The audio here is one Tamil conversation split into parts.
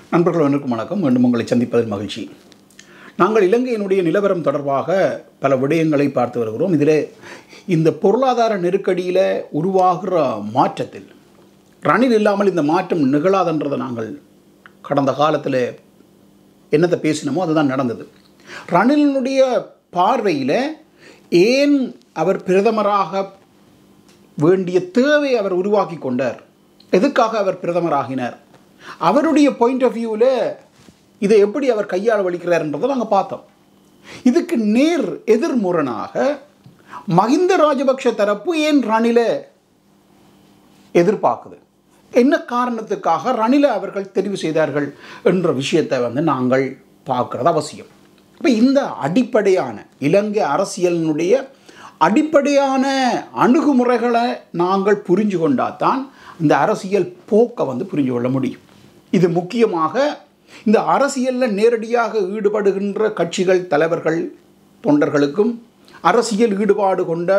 நண்பர்கள் அனைவருக்கும் வணக்கம் மீண்டும் உங்களை சந்திப்பதில் மகிழ்ச்சி நாங்கள் இலங்கையினுடைய நிலவரம் தொடர்பாக பல விடயங்களை பார்த்து வருகிறோம் இதில் இந்த பொருளாதார நெருக்கடியில் உருவாகிற மாற்றத்தில் ரணில் இல்லாமல் இந்த மாற்றம் நிகழாதன்றதை நாங்கள் கடந்த காலத்தில் என்னத்தை பேசினோமோ அதுதான் நடந்தது ரணிலினுடைய பார்வையில் ஏன் அவர் பிரதமராக வேண்டிய தேவை அவர் உருவாக்கி கொண்டார் எதுக்காக அவர் பிரதமராகினார் அவருடைய பாயிண்ட் ஆஃப் வியூவில் இதை எப்படி அவர் கையாள வலிக்கிறார்ன்றதை நாங்கள் பார்த்தோம் இதுக்கு நேர் எதிர்முரணாக மஹிந்த ராஜபக்ஷ தரப்பு ஏன் ரணில எதிர்பார்க்குது என்ன காரணத்துக்காக ரணில அவர்கள் தெரிவு செய்தார்கள் என்ற விஷயத்தை வந்து நாங்கள் பார்க்கறது அவசியம் இப்போ இந்த அடிப்படையான இலங்கை அரசியலினுடைய அடிப்படையான அணுகுமுறைகளை நாங்கள் புரிஞ்சு கொண்டாதான் இந்த அரசியல் போக்கை வந்து புரிஞ்சு கொள்ள முடியும் இது முக்கியமாக இந்த அரசியலில் நேரடியாக ஈடுபடுகின்ற கட்சிகள் தலைவர்கள் தொண்டர்களுக்கும் அரசியல் ஈடுபாடு கொண்ட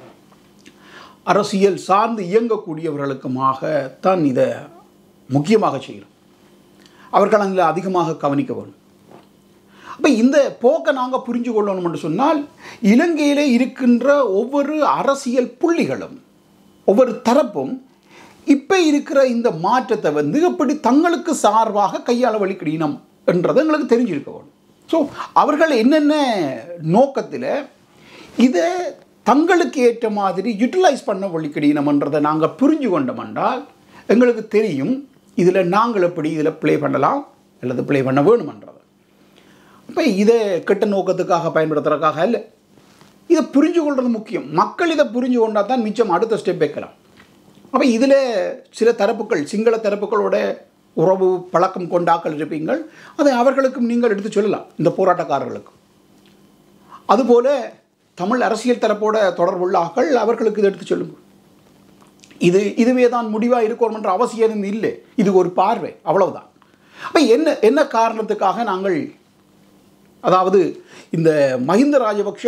அரசியல் சார்ந்து இயங்கக்கூடியவர்களுக்குமாகத்தான் இதை முக்கியமாக செய்கிறோம் அவர்கள் அதில் அதிகமாக கவனிக்க வேணும் அப்போ இந்த போக்கை நாங்கள் புரிஞ்சு கொள்ளணும் என்று சொன்னால் இலங்கையிலே இருக்கின்ற ஒவ்வொரு அரசியல் புள்ளிகளும் ஒவ்வொரு தரப்பும் இப்போ இருக்கிற இந்த மாற்றத்தை வந்து எப்படி தங்களுக்கு சார்பாக கையாள வழிக்கிடணும் என்றது எங்களுக்கு தெரிஞ்சிருக்க வேணும் ஸோ அவர்கள் என்னென்ன நோக்கத்தில் இதை தங்களுக்கு ஏற்ற மாதிரி யூட்டிலைஸ் பண்ண வழிக்கிடணும்ன்றதை நாங்கள் புரிஞ்சு கொண்டோம் என்றால் எங்களுக்கு தெரியும் இதில் நாங்கள் எப்படி இதில் ப்ளே பண்ணலாம் அல்லது ப்ளே பண்ண வேணுமன்றது இப்போ இதை கெட்ட நோக்கத்துக்காக பயன்படுத்துறதுக்காக இல்லை இதை புரிஞ்சு கொள்வது முக்கியம் மக்கள் இதை புரிஞ்சு கொண்டால் தான் மிச்சம் அடுத்த ஸ்டெப் வைக்கலாம் அப்போ இதில் சில தரப்புகள் சிங்கள தரப்புகளோட உறவு பழக்கம் கொண்டாக்கள் இருப்பீங்கள் அதை அவர்களுக்கும் நீங்கள் எடுத்து சொல்லலாம் இந்த போராட்டக்காரர்களுக்கும் அதுபோல் தமிழ் அரசியல் தரப்போட தொடர்புள்ள ஆக்கள் அவர்களுக்கு இதை எடுத்து சொல்லுங்கள் இது இதுவே தான் முடிவாக இருக்கணும்ன்ற அவசியம் இல்லை இது ஒரு பார்வை அவ்வளவுதான் அப்போ என்ன என்ன காரணத்துக்காக நாங்கள் அதாவது இந்த மஹிந்த ராஜபக்ஷ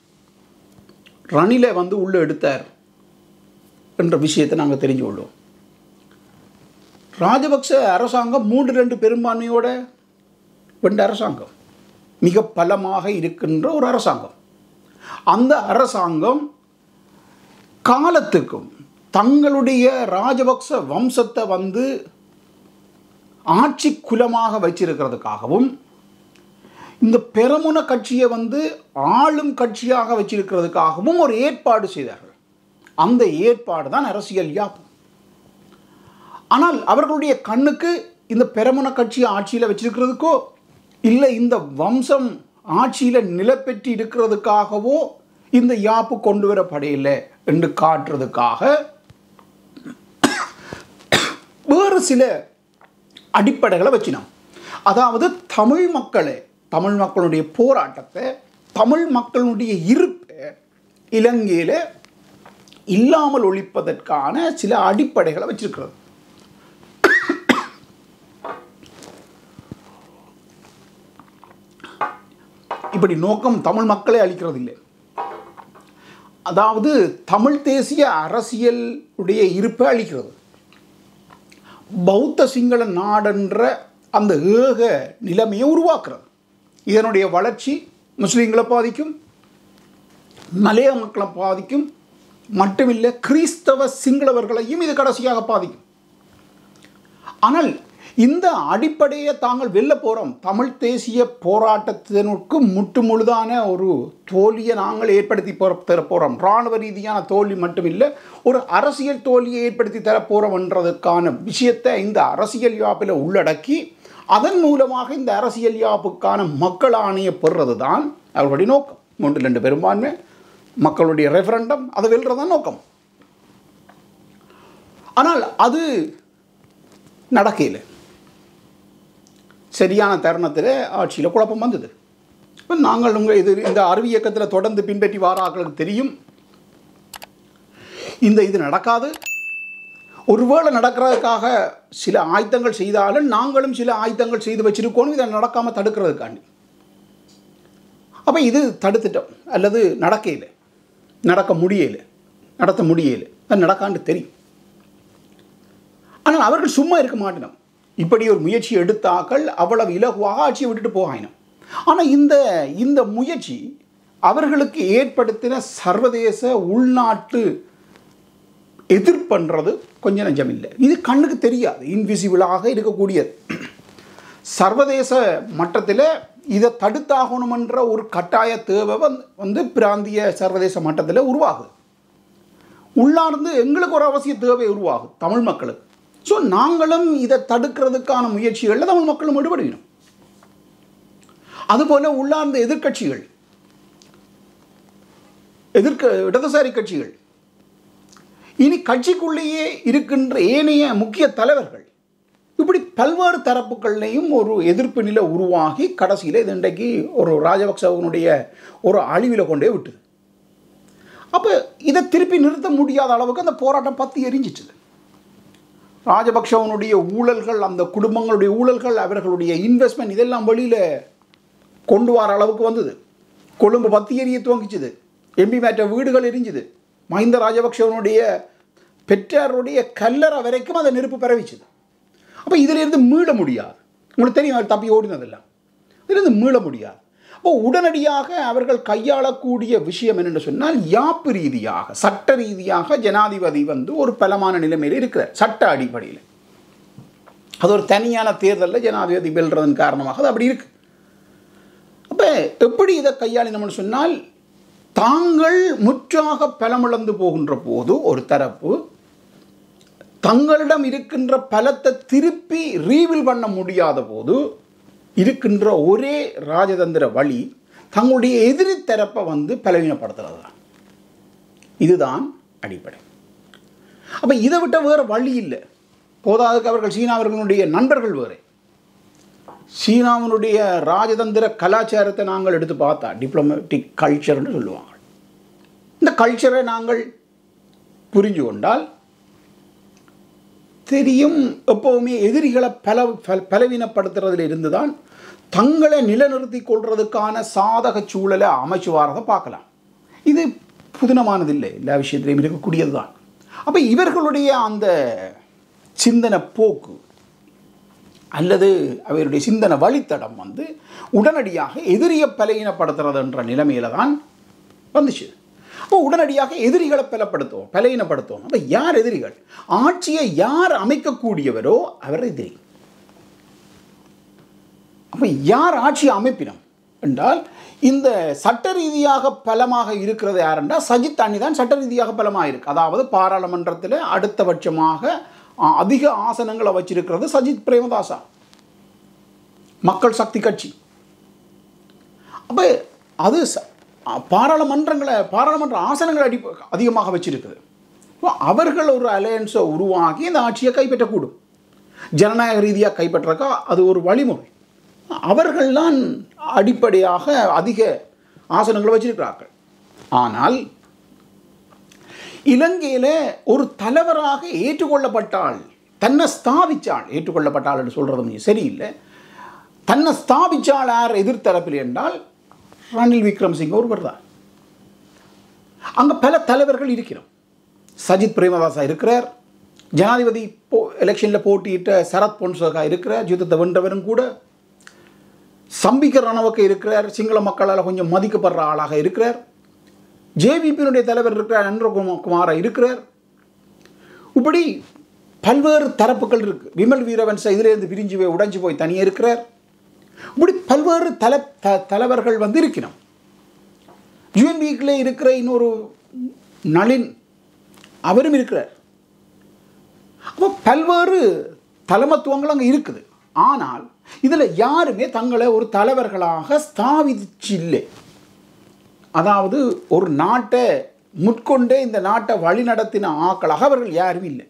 ரணிலை வந்து உள்ளே எடுத்தார் என்ற விஷயத்தை நாங்கள் தெரிஞ்சு கொள்வோம் ராஜபக்ச அரசாங்கம் மூன்று ரெண்டு பெரும்பான்மையோட வெண்ட அரசாங்கம் மிக பலமாக இருக்கின்ற ஒரு அரசாங்கம் அந்த அரசாங்கம் காலத்துக்கும் தங்களுடைய ராஜபக்ச வம்சத்தை வந்து ஆட்சி குலமாக வச்சிருக்கிறதுக்காகவும் இந்த பெரமுன கட்சியை வந்து ஆளும் கட்சியாக வச்சிருக்கிறதுக்காகவும் ஒரு ஏற்பாடு செய்தார்கள் அந்த ஏற்பாடு தான் அரசியல் யாப்பு ஆனால் அவர்களுடைய கண்ணுக்கு இந்த பெரமுன கட்சியை ஆட்சியில் வச்சிருக்கிறதுக்கோ இல்லை இந்த வம்சம் ஆட்சியில் நிலப்பெற்று இருக்கிறதுக்காகவோ இந்த யாப்பு கொண்டு வரப்படையில்லை என்று காட்டுறதுக்காக வேறு சில அடிப்படைகளை வச்சினோம் அதாவது தமிழ் மக்களை தமிழ் மக்களுடைய போராட்டத்தை தமிழ் மக்களுடைய இருப்பை இலங்கையில் இல்லாமல் ஒழிப்பதற்கான சில அடிப்படைகளை வச்சிருக்கிறது இப்படி நோக்கம் தமிழ் மக்களை அளிக்கிறது இல்லை அதாவது தமிழ் தேசிய அரசியலுடைய இருப்பை அளிக்கிறது பௌத்த சிங்கள நாடென்ற அந்த ஏக நிலைமையை உருவாக்குறது இதனுடைய வளர்ச்சி முஸ்லீம்களை பாதிக்கும் மலைய மக்களை பாதிக்கும் மட்டுமில்லை கிறிஸ்தவ சிங்களவர்களையும் இது கடைசியாக பாதிக்கும் ஆனால் இந்த அடிப்படையை தாங்கள் வெளில போகிறோம் தமிழ் தேசிய போராட்டத்தினருக்கு முட்டு முழுதான ஒரு தோல்வியை நாங்கள் ஏற்படுத்தி போற தர போகிறோம் இராணுவ ரீதியான தோல்வி மட்டுமில்லை ஒரு அரசியல் தோல்வியை ஏற்படுத்தி தரப்போகிறோம்ன்றதுக்கான விஷயத்தை இந்த அரசியல் யாப்பில் உள்ளடக்கி அதன் மூலமாக இந்த அரசியல் யாப்புக்கான மக்கள் ஆணையை பெறுறது தான் அவர்களுடைய நோக்கம் மூன்று ரெண்டு பெரும்பான்மை மக்களுடைய ரெஃபரண்டம் அதை வெல்றதான் நோக்கம் ஆனால் அது நடக்கையில் சரியான தருணத்தில் ஆட்சியில் குழப்பம் வந்தது இப்போ நாங்கள் உங்கள் இது இந்த அறிவு இயக்கத்தில் தொடர்ந்து பின்பற்றி வாராக்களுக்கு தெரியும் இந்த இது நடக்காது ஒருவேளை நடக்கிறதுக்காக சில ஆயத்தங்கள் செய்தாலும் நாங்களும் சில ஆயத்தங்கள் செய்து வச்சிருக்கோம் இதை நடக்காமல் தடுக்கிறதுக்காண்டி அப்போ இது தடுத்துட்டோம் அல்லது நடக்கையில் நடக்க முடியலை நடத்த முடியலை அது நடக்காண்டு தெரியும் ஆனால் அவர்கள் சும்மா இருக்க மாட்டினோம் இப்படி ஒரு முயற்சி எடுத்தாக்கள் அவ்வளவு இலகுவாக ஆட்சியை விட்டுட்டு போகாயினும் ஆனால் இந்த இந்த முயற்சி அவர்களுக்கு ஏற்படுத்தின சர்வதேச உள்நாட்டு எதிர்ப்பன்றது கொஞ்சம் நஞ்சம் இல்லை இது கண்ணுக்கு தெரியாது இன்விசிபிளாக இருக்கக்கூடியது சர்வதேச மட்டத்தில் இதை தடுத்தாகணுமென்ற ஒரு கட்டாய தேவை வந்து வந்து பிராந்திய சர்வதேச மட்டத்தில் உருவாகுது உள்ளார்ந்து எங்களுக்கு ஒரு அவசிய தேவை உருவாகும் தமிழ் மக்களுக்கு ஸோ நாங்களும் இதை தடுக்கிறதுக்கான முயற்சிகளில் தமிழ் மக்களும் ஈடுபடுகிறோம் அதுபோல உள்ளார்ந்த எதிர்க்கட்சிகள் எதிர்க்க இடதுசாரி கட்சிகள் இனி கட்சிக்குள்ளேயே இருக்கின்ற ஏனைய முக்கிய தலைவர்கள் இப்படி பல்வேறு தரப்புகள்லையும் ஒரு எதிர்ப்பு நிலை உருவாகி கடைசியில் இது இன்றைக்கு ஒரு ராஜபக்சவனுடைய ஒரு அழிவில் கொண்டே விட்டுது அப்போ இதை திருப்பி நிறுத்த முடியாத அளவுக்கு அந்த போராட்டம் பற்றி எரிஞ்சிச்சுது ராஜபக்சவனுடைய ஊழல்கள் அந்த குடும்பங்களுடைய ஊழல்கள் அவர்களுடைய இன்வெஸ்ட்மெண்ட் இதெல்லாம் வெளியில் கொண்டு வர அளவுக்கு வந்தது கொழும்பு பத்தி எரிய துவங்கிச்சுது எம்பி மேற்ற வீடுகள் எரிஞ்சுது மஹிந்த ராஜபக்சவனுடைய பெற்றாருடைய கல்லறை வரைக்கும் அதை நெருப்பு பரவிச்சுது அப்போ இதிலிருந்து மீள முடியாது உங்களுக்கு தெரியும் அவர் தப்பி ஓடினதெல்லாம் இதிலிருந்து மீள முடியாது அப்போ உடனடியாக அவர்கள் கையாளக்கூடிய விஷயம் என்னென்னு சொன்னால் யாப்பு ரீதியாக சட்ட ரீதியாக ஜனாதிபதி வந்து ஒரு பலமான நிலைமையில் இருக்கிறார் சட்ட அடிப்படையில் அது ஒரு தனியான தேர்தலில் ஜனாதிபதி வெல்றதன் காரணமாக அது அப்படி இருக்கு அப்போ எப்படி இதை கையாளினோம்னு சொன்னால் தாங்கள் முற்றாக பலமிழந்து போகின்ற போது ஒரு தரப்பு தங்களிடம் இருக்கின்ற பலத்தை திருப்பி ரீவில் பண்ண முடியாத போது இருக்கின்ற ஒரே ராஜதந்திர வழி தங்களுடைய எதிரி தரப்பை வந்து பலவீனப்படுத்துறது தான் இதுதான் அடிப்படை அப்போ இதை விட்ட வேறு வழி இல்லை போதாதுக்கு அவர்கள் சீனாவர்களுடைய நண்பர்கள் வேறு சீனாவினுடைய ராஜதந்திர கலாச்சாரத்தை நாங்கள் எடுத்து பார்த்தா டிப்ளமேட்டிக் கல்ச்சர்னு சொல்லுவாங்க இந்த கல்ச்சரை நாங்கள் புரிஞ்சு கொண்டால் தெரியும் எப்போவுமே எதிரிகளை பல பல- பலவீனப்படுத்துறதுல இருந்து தான் தங்களை நிலைநிறுத்தி கொள்றதுக்கான சாதக சூழலை அமைச்சு வாரதை பார்க்கலாம் இது புதினமானதில்லை எல்லா விஷயத்திலையும் இருக்கக்கூடியது தான் அப்போ இவர்களுடைய அந்த சிந்தனை போக்கு அல்லது அவருடைய சிந்தனை வழித்தடம் வந்து உடனடியாக எதிரியை பலையினப்படுத்துறதுன்ற நிலைமையில தான் வந்துச்சு அப்போ உடனடியாக எதிரிகளை பலப்படுத்துவோம் பலையினப்படுத்துவோம் அப்போ யார் எதிரிகள் ஆட்சியை யார் அமைக்கக்கூடியவரோ அவர் எதிரி அப்போ யார் ஆட்சி அமைப்பினம் என்றால் இந்த சட்ட ரீதியாக பலமாக இருக்கிறது யார் என்றால் சஜித் அணி தான் சட்ட ரீதியாக பலமாக இருக்கு அதாவது பாராளுமன்றத்தில் அடுத்தபட்சமாக அ, அதிக ஆசனங்களை வச்சிருக்கிறது சஜித் பிரேமதாசா மக்கள் சக்தி கட்சி அப்போ அது ச- அ, பாராளுமன்றங்களை பாராளுமன்ற ஆசனங்களை அடி அதிகமாக வச்சிருக்குது அப்போ அவர்கள் ஒரு அலையன்ஸை உருவாக்கி இந்த ஆட்சியை கைப்பற்றக்கூடும் ஜனநாயக ரீதியாக கைப்பற்றக்கா அது ஒரு வழிமுறை அவர்கள்தான் அடிப்படையாக அதிக ஆசனங்களை வச்சிருக்கிறார்கள் ஆனால் இலங்கையில் ஒரு தலைவராக ஏற்றுக்கொள்ளப்பட்டால் தன்னை ஸ்தாபிச்சாள் ஏற்றுக்கொள்ளப்பட்டாள் என்று சொல்கிறது சரியில்லை தன்னை ஸ்தாபிச்சாள் யார் எதிர்த்தரப்பில் என்றால் ரணில் விக்ரமசிங்க ஒருவர் தான் அங்கே பல தலைவர்கள் இருக்கிறோம் சஜித் பிரேமதாசா இருக்கிறார் ஜனாதிபதி போ எலெக்ஷனில் போட்டியிட்ட சரத் பொன்சேகா இருக்கிறார் யுத்தத்தை வென்றவரும் கூட சம்பிக்க ரணவக்க இருக்கிறார் சிங்கள மக்களால் கொஞ்சம் மதிக்கப்படுற ஆளாக இருக்கிறார் ஜேவிபியினுடைய தலைவர் இருக்கிறார் அன்றகுமார இருக்கிறார் இப்படி பல்வேறு தரப்புகள் இருக்கு விமல் வீரவன்ச இதிலிருந்து பிரிஞ்சு போய் உடைஞ்சு போய் தனியே இருக்கிறார் இப்படி பல்வேறு தல த தலைவர்கள் வந்து இருக்கிறோம் யூஎன்பிக்குள்ளே இருக்கிற இன்னொரு நளின் அவரும் இருக்கிறார் அப்போ பல்வேறு தலைமத்துவங்கள் அங்கே இருக்குது ஆனால் இதில் யாருமே தங்களை ஒரு தலைவர்களாக ஸ்தாபிச்சில்லை அதாவது ஒரு நாட்டை முட்கொண்டே இந்த நாட்டை வழிநடத்தின ஆக்களாக அவர்கள் யாரும் இல்லை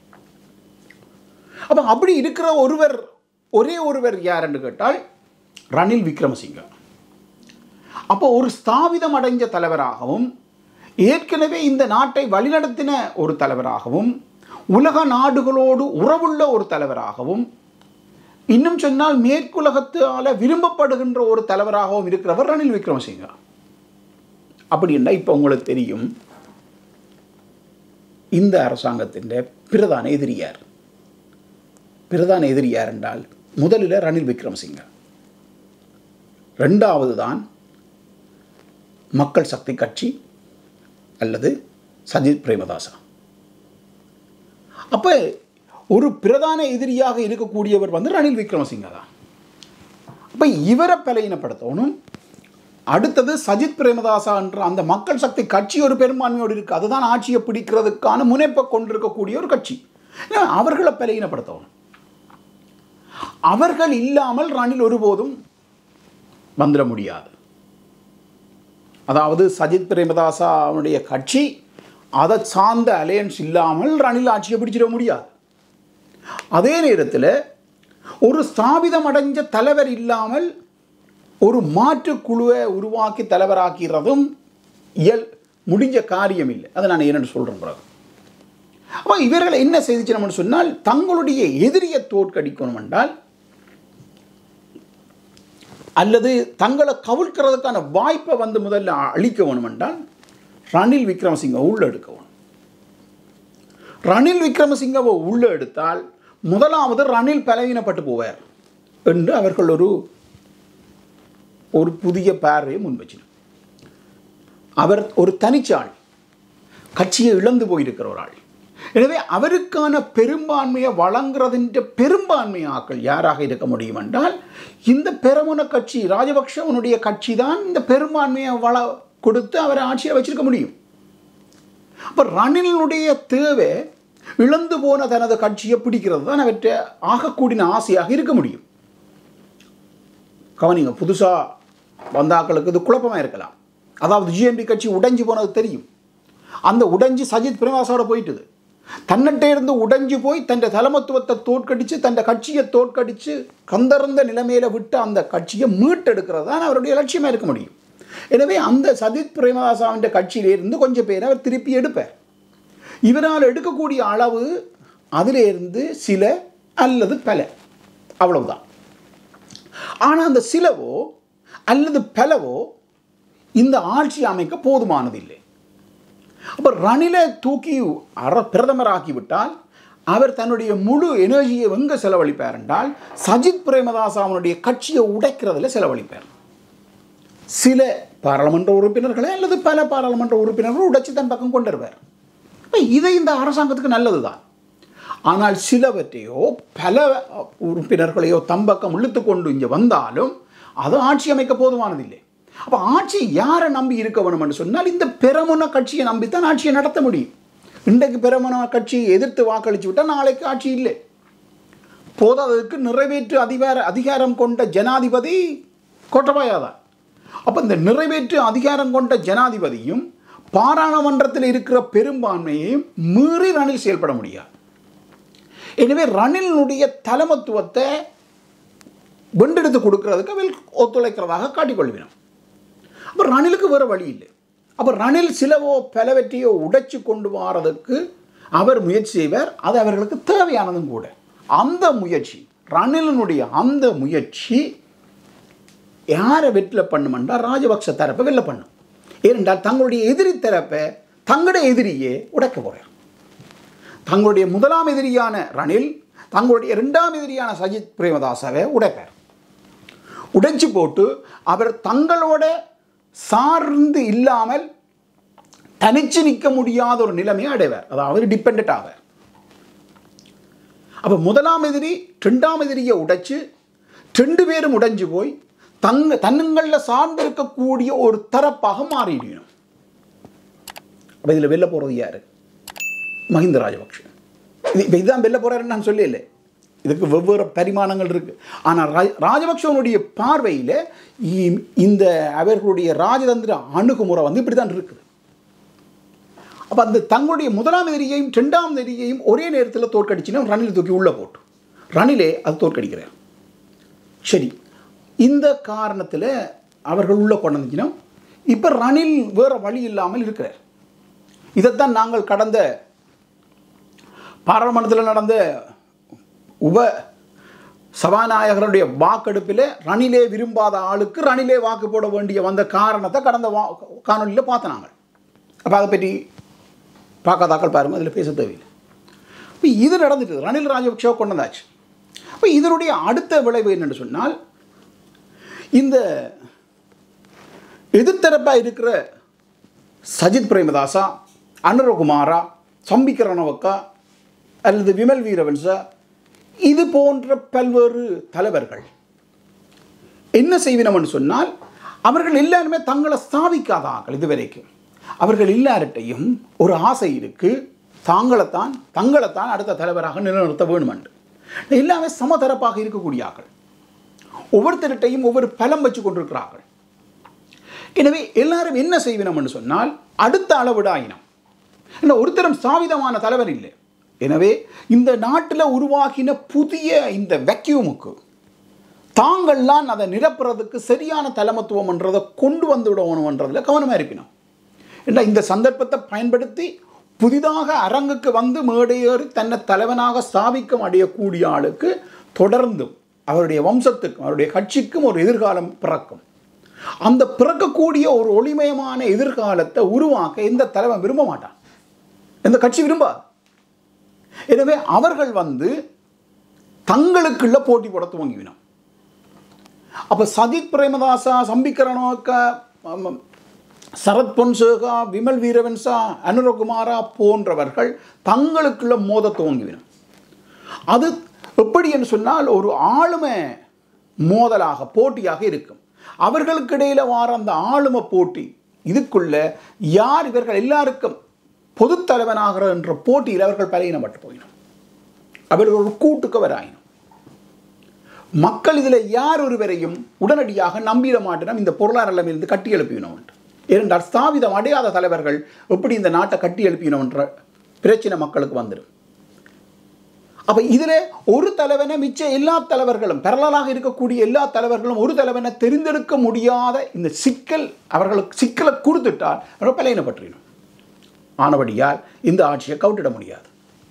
அப்போ அப்படி இருக்கிற ஒருவர் ஒரே ஒருவர் யார் என்று கேட்டால் ரணில் விக்ரமசிங்க அப்போ ஒரு ஸ்தாபிதம் அடைஞ்ச தலைவராகவும் ஏற்கனவே இந்த நாட்டை வழிநடத்தின ஒரு தலைவராகவும் உலக நாடுகளோடு உறவுள்ள ஒரு தலைவராகவும் இன்னும் சொன்னால் மேற்குலகத்தால் விரும்பப்படுகின்ற ஒரு தலைவராகவும் இருக்கிறவர் ரணில் விக்ரமசிங்கா அப்படின்னா இப்போ உங்களுக்கு தெரியும் இந்த அரசாங்கத்தின் பிரதான எதிரியார் பிரதான எதிரி யார் என்றால் முதலில் ரணில் விக்ரமசிங்க ரெண்டாவது தான் மக்கள் சக்தி கட்சி அல்லது சஜித் பிரேமதாசா அப்போ ஒரு பிரதான எதிரியாக இருக்கக்கூடியவர் வந்து ரணில் விக்ரமசிங்க தான் அப்போ இவரை பலையினப்படுத்தணும் அடுத்தது சஜித் பிரேமதாசா என்ற அந்த மக்கள் சக்தி கட்சி ஒரு பெரும்பான்மையோடு இருக்குது அதுதான் ஆட்சியை பிடிக்கிறதுக்கான முனைப்பை கொண்டிருக்கக்கூடிய ஒரு கட்சி ஏன்னா, அவர்களை பலையினப்படுத்தணும் அவர்கள் இல்லாமல் ரணில் ஒருபோதும் வந்துட முடியாது அதாவது சஜித் பிரேமதாசா அவனுடைய கட்சி அதை சார்ந்த அலையன்ஸ் இல்லாமல் ரணில் ஆட்சியை பிடிச்சிட முடியாது அதே நேரத்தில் ஒரு ஸ்தாபிதம் அடைஞ்ச தலைவர் இல்லாமல் ஒரு மாற்று குழுவை உருவாக்கி தலைவராக்கிறதும் இயல் முடிஞ்ச காரியம் இல்லை அதை நான் என்னென்னு சொல்கிறேன் பிறகு அப்போ இவர்களை என்ன செய்திச்சு சொன்னால் தங்களுடைய எதிரியை தோற்கடிக்கணும் என்றால் அல்லது தங்களை கவிழ்க்கிறதுக்கான வாய்ப்பை வந்து முதல்ல அளிக்க வேணும் என்றால் ரணில் விக்ரமசிங்க உள்ள எடுக்க வேணும் ரணில் விக்ரமசிங்கவை உள்ள எடுத்தால் முதலாவது ரணில் பலவீனப்பட்டு போவார் என்று அவர்கள் ஒரு ஒரு புதிய பார்வையை முன் வச்சினார் அவர் ஒரு தனிச்சாள் கட்சியை இழந்து போயிருக்கிற ஒரு ஆள் எனவே அவருக்கான பெரும்பான்மையை வழங்குறதுன்ற பெரும்பான்மை ஆக்கள் யாராக இருக்க முடியும் என்றால் இந்த பெருமுன கட்சி ராஜபக்ஷவனுடைய கட்சி தான் இந்த பெரும்பான்மையை வள கொடுத்து அவரை ஆட்சியை வச்சிருக்க முடியும் அப்போ ரணிலினுடைய தேவை இழந்து போன தனது கட்சியை பிடிக்கிறது தான் அவற்றை ஆகக்கூடிய ஆசையாக இருக்க முடியும் கவனிங்க புதுசாக வந்தாக்களுக்கு இது குழப்பமாக இருக்கலாம் அதாவது ஜிஎன்பி கட்சி உடைஞ்சு போனது தெரியும் அந்த உடைஞ்சு சஜித் பிரேமதாசோட போயிட்டுது தன்னிட்ட இருந்து உடைஞ்சு போய் தன் தலைமத்துவத்தை தோற்கடித்து தன் கட்சியை தோற்கடித்து கந்தறந்த நிலைமையில விட்டு அந்த கட்சியை மீட்டெடுக்கிறது தான் அவருடைய லட்சியமாக இருக்க முடியும் எனவே அந்த சஜித் பிரேமதாசாவின் கட்சியிலிருந்து கொஞ்சம் பேர் அவர் திருப்பி எடுப்பார் இவரால் எடுக்கக்கூடிய அளவு அதிலிருந்து சில அல்லது பல அவ்வளவுதான் ஆனால் அந்த சிலவோ அல்லது பலவோ இந்த ஆட்சி அமைக்க போதுமானதில்லை அப்போ ரணிலை தூக்கி அற பிரதமராக்கிவிட்டால் அவர் தன்னுடைய முழு எனர்ஜியை எங்கே செலவழிப்பார் என்றால் சஜித் பிரேமதாஸ் அவனுடைய கட்சியை உடைக்கிறதுல செலவழிப்பார் சில பாராளுமன்ற உறுப்பினர்களை அல்லது பல பாராளுமன்ற உறுப்பினர்கள் உடைச்சு தன் பக்கம் கொண்டு வருவார் அப்ப இது இந்த அரசாங்கத்துக்கு நல்லது தான் ஆனால் சிலவற்றையோ பல உறுப்பினர்களையோ தம்பக்கம் இழுத்து கொண்டு இங்கே வந்தாலும் அது ஆட்சி அமைக்க போதுமானதில்லை அப்போ ஆட்சி யாரை நம்பி இருக்க வேணும்னு சொன்னால் இந்த பெருமுன கட்சியை நம்பித்தான் ஆட்சியை நடத்த முடியும் இன்றைக்கு பெருமுன கட்சியை எதிர்த்து வாக்களித்து விட்டால் நாளைக்கு ஆட்சி இல்லை போதாததுக்கு நிறைவேற்று அதிகார அதிகாரம் கொண்ட ஜனாதிபதி கோட்டபாயா தான் அப்போ இந்த நிறைவேற்று அதிகாரம் கொண்ட ஜனாதிபதியும் பாராளுமன்றத்தில் இருக்கிற பெரும்பான்மையையும் மீறி ரணில் செயல்பட முடியாது எனவே ரணிலினுடைய தலைமத்துவத்தை வெண்டெடுத்து கொடுக்கறதுக்கு அவள் ஒத்துழைக்கிறதாக காட்டிக்கொள்வினோம் அப்போ ரணிலுக்கு வேறு வழி இல்லை அப்போ ரணில் சிலவோ பலவற்றையோ உடைச்சு கொண்டு வரதுக்கு அவர் முயற்சி செய்வார் அது அவர்களுக்கு தேவையானதும் கூட அந்த முயற்சி ரணிலினுடைய அந்த முயற்சி யாரை வெற்றில பண்ணுமென்றால் ராஜபக்ச தரப்பை வெளில பண்ணும் ஏனென்றால் தங்களுடைய எதிரி தரப்பை தங்களுடைய எதிரியே உடைக்க போகிறார் தங்களுடைய முதலாம் எதிரியான ரணில் தங்களுடைய இரண்டாம் எதிரியான சஜித் பிரேமதாசாவை உடைப்பார் உடைச்சு போட்டு அவர் தங்களோட சார்ந்து இல்லாமல் தனிச்சு நிற்க முடியாத ஒரு நிலைமையை அடைவார் அதாவது டிபெண்ட் ஆவார் அப்போ முதலாம் எதிரி ரெண்டாம் எதிரியை உடைச்சு ரெண்டு பேரும் உடைஞ்சு போய் தங்க தன்னுங்களில் சார்ந்து இருக்கக்கூடிய ஒரு தரப்பாக மாறிடணும் அப்போ இதில் வெளில போகிறது யார் மஹிந்த ராஜபக்ஷ இது இப்போ இதுதான் வெளில போகிறாருன்னு நான் சொல்லல இதுக்கு வெவ்வேறு பரிமாணங்கள் இருக்குது ஆனால் ராஜ ராஜபக்ஷவனுடைய பார்வையில் இ- இந்த அவர்களுடைய ராஜதந்திர அணுகுமுறை வந்து இப்படி தான் இருக்குது அப்போ அந்த தங்களுடைய முதலாம் எதிரியையும் ரெண்டாம் எதிரியையும் ஒரே நேரத்தில் தோற்கடிச்சுன்னா ரணில் தூக்கி உள்ளே போட்டு ரணிலே அது தோற்கடிக்கிறார் சரி இந்த காரணத்தில் அவர்கள் உள்ளே கொண்டு வந்துச்சுன்னா இப்போ ரணில் வேறு வழி இல்லாமல் இருக்கிறார் இதைத்தான் நாங்கள் கடந்த பாராளுமன்றத்தில் நடந்த உப சபாநாயகருடைய வாக்கெடுப்பில் ரணிலே விரும்பாத ஆளுக்கு ரணிலே வாக்கு போட வேண்டிய வந்த காரணத்தை கடந்த வா காணொலியில் பார்த்தோம் நாங்கள் அப்போ அதை பற்றி பார்க்காதாக்கள் பாருங்கள் அதில் பேச தேவையில்லை இப்போ இது நடந்துட்டு ரணில் ராஜபக்சேவை கொண்டு வந்தாச்சு அப்போ இதனுடைய அடுத்த விளைவு என்னென்னு சொன்னால் இந்த எதிர்த்தரப்பாக இருக்கிற சஜித் பிரேமதாசா அனுரகுமாரா சம்பிக்கரணவக்கா அல்லது விமல் வீரவன்சா இது போன்ற பல்வேறு தலைவர்கள் என்ன செய்வினம்னு சொன்னால் அவர்கள் எல்லாருமே தங்களை ஸ்தாபிக்காதார்கள் இதுவரைக்கும் அவர்கள் எல்லார்ட்டையும் ஒரு ஆசை இருக்கு தாங்களைத்தான் தங்களைத்தான் அடுத்த தலைவராக நிலைநிறுத்த வேணுமென்று எல்லாமே சமதரப்பாக இருக்கக்கூடியார்கள் ஒவ்வொருத்தர்கிட்டையும் ஒவ்வொரு பலம் வச்சு கொண்டிருக்கிறார்கள் எனவே எல்லாரும் என்ன செய்வினம்னு சொன்னால் அடுத்த அளவிடாயினம் இல்லை ஒருத்தரும் சாவிதமான தலைவர் இல்லை எனவே இந்த நாட்டில் உருவாகின புதிய இந்த வெக்யூமுக்கு தாங்கள்லாம் அதை நிரப்புறதுக்கு சரியான தலைமத்துவம்ன்றதை கொண்டு வந்து விடணுன்றதில் கவனமாக இருப்பினோம் இல்லை இந்த சந்தர்ப்பத்தை பயன்படுத்தி புதிதாக அரங்குக்கு வந்து மேடையேறி தன்னை தலைவனாக ஸ்தாபிக்கம் அடையக்கூடிய ஆளுக்கு தொடர்ந்தும் அவருடைய வம்சத்துக்கும் அவருடைய கட்சிக்கும் ஒரு எதிர்காலம் பிறக்கும் அந்த பிறக்கக்கூடிய ஒரு ஒளிமயமான எதிர்காலத்தை உருவாக்க எந்த தலைவன் விரும்ப மாட்டான் எந்த கட்சி விரும்பாது எனவே அவர்கள் வந்து தங்களுக்குள்ள போட்டி போட துவங்கிவினோம் அப்போ சஜித் பிரேமதாசா சம்பிக்கரணோக்க சரத் பொன்சேகா விமல் வீரவன்சா அனுரகுமாரா போன்றவர்கள் தங்களுக்குள்ள மோத துவங்கிவினோம் அது எப்படி என்று சொன்னால் ஒரு ஆளுமை மோதலாக போட்டியாக இருக்கும் அவர்களுக்கு இடையில வார அந்த ஆளுமை போட்டி இதுக்குள்ள யார் இவர்கள் எல்லாருக்கும் பொதுத் தலைவனாகிற என்ற போட்டியில் அவர்கள் பலையினப்பட்டு போயிடும் அவர்கள் ஒரு கூட்டுக்கு வராயினும் மக்கள் இதில் யார் ஒருவரையும் உடனடியாக நம்பிட மாட்டேனும் இந்த பொருளாதார நிலைமையிலிருந்து கட்டி எழுப்பினோம் என்று ஏனென்றால் ஸ்தாபிதம் அடையாத தலைவர்கள் எப்படி இந்த நாட்டை கட்டி எழுப்பினோம் என்ற பிரச்சனை மக்களுக்கு வந்துடும் அப்போ இதில் ஒரு தலைவனை மிச்ச எல்லா தலைவர்களும் பரலாக இருக்கக்கூடிய எல்லா தலைவர்களும் ஒரு தலைவனை தெரிந்தெடுக்க முடியாத இந்த சிக்கல் அவர்களுக்கு சிக்கலை கொடுத்துட்டால் அவர்கள் பலையினப்பற்றினும் ஆனபடியால் இந்த ஆட்சியை கவுட்டிட முடியாது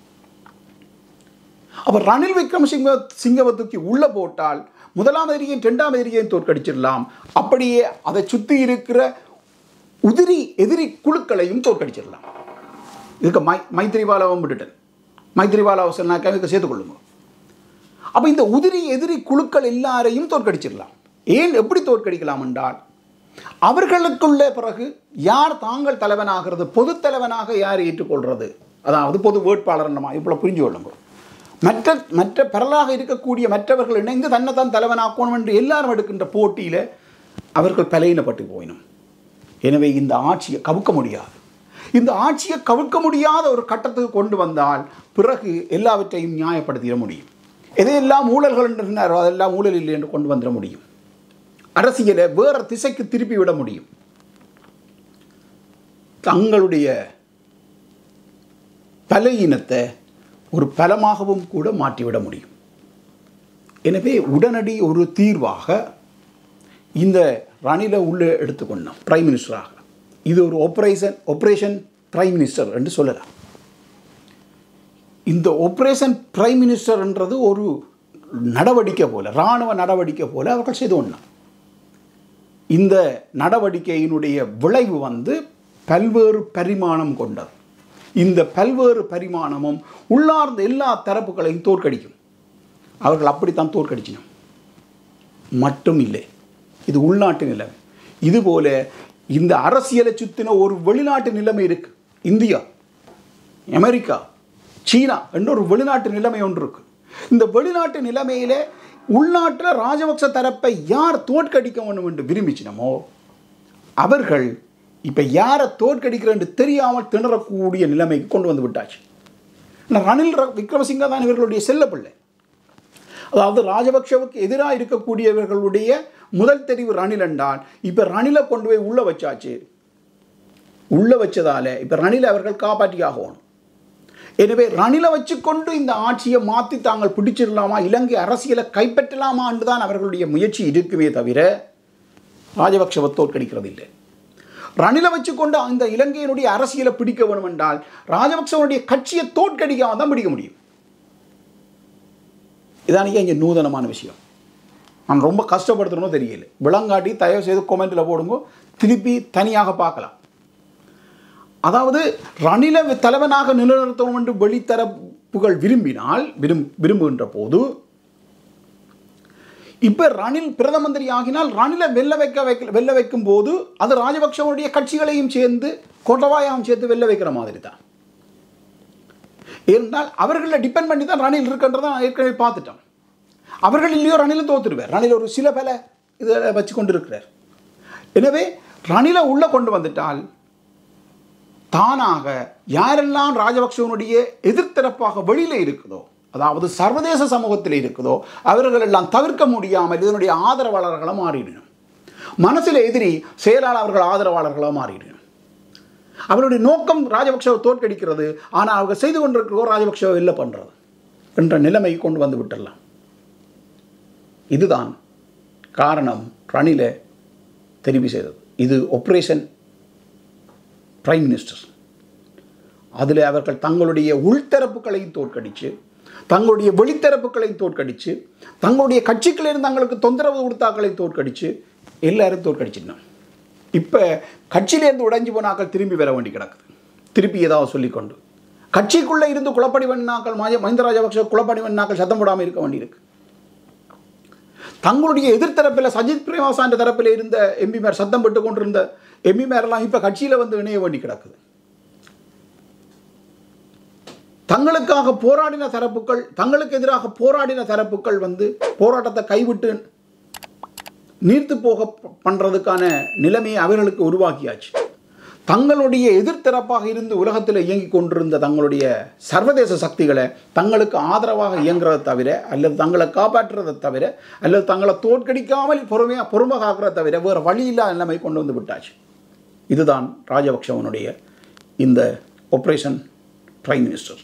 அப்போ ரணில் விக்ரமசிங்க சிங்கவை தூக்கி உள்ளே போட்டால் முதலாம் எதிரியும் ரெண்டாம் எதிரியும் தோற்கடிச்சிடலாம் அப்படியே அதை சுற்றி இருக்கிற உதிரி எதிரி குழுக்களையும் தோற்கடிச்சிடலாம் இதுக்கு மை மைத்திரிபாலாவும் விட்டுட்டேன் மைத்திரிபாலாவை சொன்னாக்கா இதுக்கு சேர்த்துக்கொள்ளுங்க அப்போ இந்த உதிரி எதிரி குழுக்கள் எல்லாரையும் தோற்கடிச்சிடலாம் ஏன் எப்படி தோற்கடிக்கலாம் என்றால் அவர்களுக்குள்ள பிறகு யார் தாங்கள் தலைவனாகிறது பொது தலைவனாக யார் ஏற்றுக்கொள்றது அதாவது பொது வேட்பாளர் நம்ம இவ்வளோ புரிஞ்சு கொள்ளுங்க மற்ற மற்ற பரலாக இருக்கக்கூடிய மற்றவர்கள் இணைந்து தன்னைத்தான் தலைவனாக்கணும் என்று எல்லாரும் எடுக்கின்ற போட்டியில் அவர்கள் பலையினப்பட்டு போயினும் எனவே இந்த ஆட்சியை கவுக்க முடியாது இந்த ஆட்சியை கவிழ்க்க முடியாத ஒரு கட்டத்துக்கு கொண்டு வந்தால் பிறகு எல்லாவற்றையும் நியாயப்படுத்திட முடியும் எதையெல்லாம் ஊழல்கள் என்று சொன்னாரோ அதெல்லாம் ஊழல் இல்லை என்று கொண்டு வந்துட முடியும் அரசியலை வேற திசைக்கு திருப்பி விட முடியும் தங்களுடைய பலையினத்தை ஒரு பலமாகவும் கூட மாற்றிவிட முடியும் எனவே உடனடி ஒரு தீர்வாக இந்த ரணில உள்ளே எடுத்துக்கொண்டோம் பிரைம் மினிஸ்டராக இது ஒரு ஆப்ரேஷன் ஆப்ரேஷன் பிரைம் மினிஸ்டர் என்று சொல்லலாம் இந்த ஆப்ரேஷன் பிரைம் மினிஸ்டர்ன்றது ஒரு நடவடிக்கை போல இராணுவ நடவடிக்கை போல அவர்கள் செய்து கொண்டான் இந்த நடவடிக்கையினுடைய விளைவு வந்து பல்வேறு பரிமாணம் கொண்டது இந்த பல்வேறு பரிமாணமும் உள்ளார்ந்த எல்லா தரப்புகளையும் தோற்கடிக்கும் அவர்கள் அப்படித்தான் தோற்கடிச்சினோம் மட்டும் இல்லை இது உள்நாட்டு நிலைமை இதுபோல இந்த அரசியலை சுற்றின ஒரு வெளிநாட்டு நிலைமை இருக்கு இந்தியா அமெரிக்கா சீனா என்ற ஒரு வெளிநாட்டு நிலைமை ஒன்று இருக்கு இந்த வெளிநாட்டு நிலைமையில உள்நாட்டில் ராஜபக்ச தரப்பை யார் தோற்கடிக்க வேண்டும் என்று விரும்பிச்சினமோ அவர்கள் இப்போ யாரை தோற்கடிக்கிறேன்னு தெரியாமல் திணறக்கூடிய நிலைமைக்கு கொண்டு வந்து விட்டாச்சு ரணில் விக்ரமசிங்கா தான் இவர்களுடைய செல்லப்பிள்ளை அதாவது ராஜபக்ஷவுக்கு எதிராக இருக்கக்கூடியவர்களுடைய முதல் தெரிவு ரணில் என்றால் இப்போ ரணிலை கொண்டு போய் உள்ளே வச்சாச்சு உள்ளே வச்சதால இப்போ ரணிலை அவர்கள் காப்பாற்றி ஆகணும் எனவே ரணிலை வச்சுக்கொண்டு இந்த ஆட்சியை மாற்றி தாங்கள் பிடிச்சிடலாமா இலங்கை அரசியலை கைப்பற்றலாமா என்று தான் அவர்களுடைய முயற்சி இருக்குமே தவிர ராஜபக்ஷவை தோற்கடிக்கிறது இல்லை ரணிலை வச்சுக்கொண்டு அந்த இலங்கையினுடைய அரசியலை பிடிக்க வேணும் என்றால் ராஜபக்சவனுடைய கட்சியை தோற்கடிக்காம தான் பிடிக்க முடியும் இதானிக்கே இங்கே நூதனமான விஷயம் நான் ரொம்ப கஷ்டப்படுத்தணும்னு தெரியல விளங்காட்டி தயவு செய்து கொமெண்ட்டில் போடுங்க திருப்பி தனியாக பார்க்கலாம் அதாவது ரணில தலைவனாக நிலைநிறுத்தணும் என்று வெளித்தரப்புகள் விரும்பினால் விரும் விரும்புகின்ற போது இப்போ ரணில் பிரதம மந்திரி ஆகினால் ரணிலை வெல்ல வைக்க வைக்க வெல்ல வைக்கும் போது அது ராஜபக்சவனுடைய கட்சிகளையும் சேர்ந்து கோட்டபாயாவும் சேர்த்து வெல்ல வைக்கிற மாதிரி தான் இருந்தால் அவர்களை டிபெண்ட் பண்ணி தான் ரணில் இருக்கின்றதை நான் ஏற்கனவே பார்த்துட்டோம் அவர்கள் இல்லையோ ரணிலும் தோத்துருவார் ரணில் ஒரு சில பல இதை வச்சு கொண்டு இருக்கிறார் எனவே ரணிலை உள்ளே கொண்டு வந்துட்டால் தானாக யாரெல்லாம் ராஜபக்சவனுடைய எதிர்த்தரப்பாக வெளியில் இருக்குதோ அதாவது சர்வதேச சமூகத்தில் இருக்குதோ அவர்கள் எல்லாம் தவிர்க்க முடியாமல் இதனுடைய ஆதரவாளர்களாக மாறிடணும் மனசில் எதிரி செயலாளர்கள் ஆதரவாளர்களாக மாறிடணும் அவருடைய நோக்கம் ராஜபக்சவை தோற்கடிக்கிறது ஆனால் அவங்க செய்து கொண்டிருக்கிறோ ராஜபக்சவை இல்லை பண்ணுறது என்ற நிலைமை கொண்டு வந்து விட்டுடலாம் இதுதான் காரணம் ரணில தெரிவு செய்தது இது ஆப்ரேஷன் பிரைம் மினிஸ்டர் அதில் அவர்கள் தங்களுடைய உள்தரப்புகளையும் தோற்கடித்து தங்களுடைய வெளித்தரப்புகளையும் தோற்கடித்து தங்களுடைய கட்சிகளிலிருந்து தங்களுக்கு தொந்தரவு கொடுத்தாக்களை தோற்கடித்து எல்லாரும் தோற்கடிச்சிடணும் இப்போ கட்சியிலேருந்து உடைஞ்சு போனாக்கள் திரும்பி வர வேண்டி கிடக்குது திருப்பி ஏதாவது சொல்லிக்கொண்டு கட்சிக்குள்ளே இருந்து குழப்படி பண்ணாக்கள் மாஜ மஹிந்த ராஜபக்ஷ குழப்படி பண்ணாக்கள் சத்தம் போடாமல் இருக்க வேண்டியிருக்கு தங்களுடைய எதிர்த்தரப்பில் சஜித் பிரேமசாண்ட தரப்பில் இருந்த எம்பிமார் சத்தம் போட்டு கொண்டிருந்த எம்பிமாரெல்லாம் இப்போ கட்சியில் வந்து இணைய வேண்டி கிடக்குது தங்களுக்காக போராடின தரப்புகள் தங்களுக்கு எதிராக போராடின தரப்புகள் வந்து போராட்டத்தை கைவிட்டு நீர்த்து போக பண்ணுறதுக்கான நிலைமையை அவர்களுக்கு உருவாக்கியாச்சு தங்களுடைய எதிர்த்தரப்பாக இருந்து உலகத்தில் இயங்கிக் கொண்டிருந்த தங்களுடைய சர்வதேச சக்திகளை தங்களுக்கு ஆதரவாக இயங்குறதை தவிர அல்லது தங்களை காப்பாற்றுறதை தவிர அல்லது தங்களை தோற்கடிக்காமல் பொறுமையாக பொறுமை காக்கிறத தவிர வேறு வழியில்லா நிலைமை கொண்டு வந்து விட்டாச்சு இதுதான் ராஜபக்சவனுடைய இந்த ஆப்ரேஷன் பிரைம் மினிஸ்டர்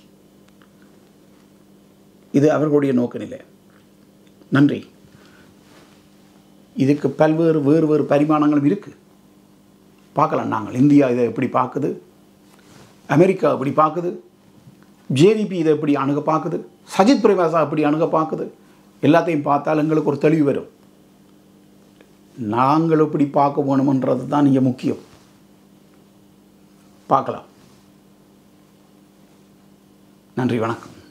இது அவர்களுடைய நோக்க நிலை நன்றி இதுக்கு பல்வேறு வேறு வேறு பரிமாணங்களும் இருக்குது பார்க்கலாம் நாங்கள் இந்தியா இதை எப்படி பார்க்குது அமெரிக்கா எப்படி பார்க்குது ஜேவிபி இதை எப்படி அணுக பார்க்குது சஜித் பிரேமதாசா எப்படி அணுக பார்க்குது எல்லாத்தையும் பார்த்தால் எங்களுக்கு ஒரு தெளிவு வரும் நாங்கள் எப்படி பார்க்க வேணுமன்றது தான் இங்கே முக்கியம் பார்க்கலாம் நன்றி வணக்கம்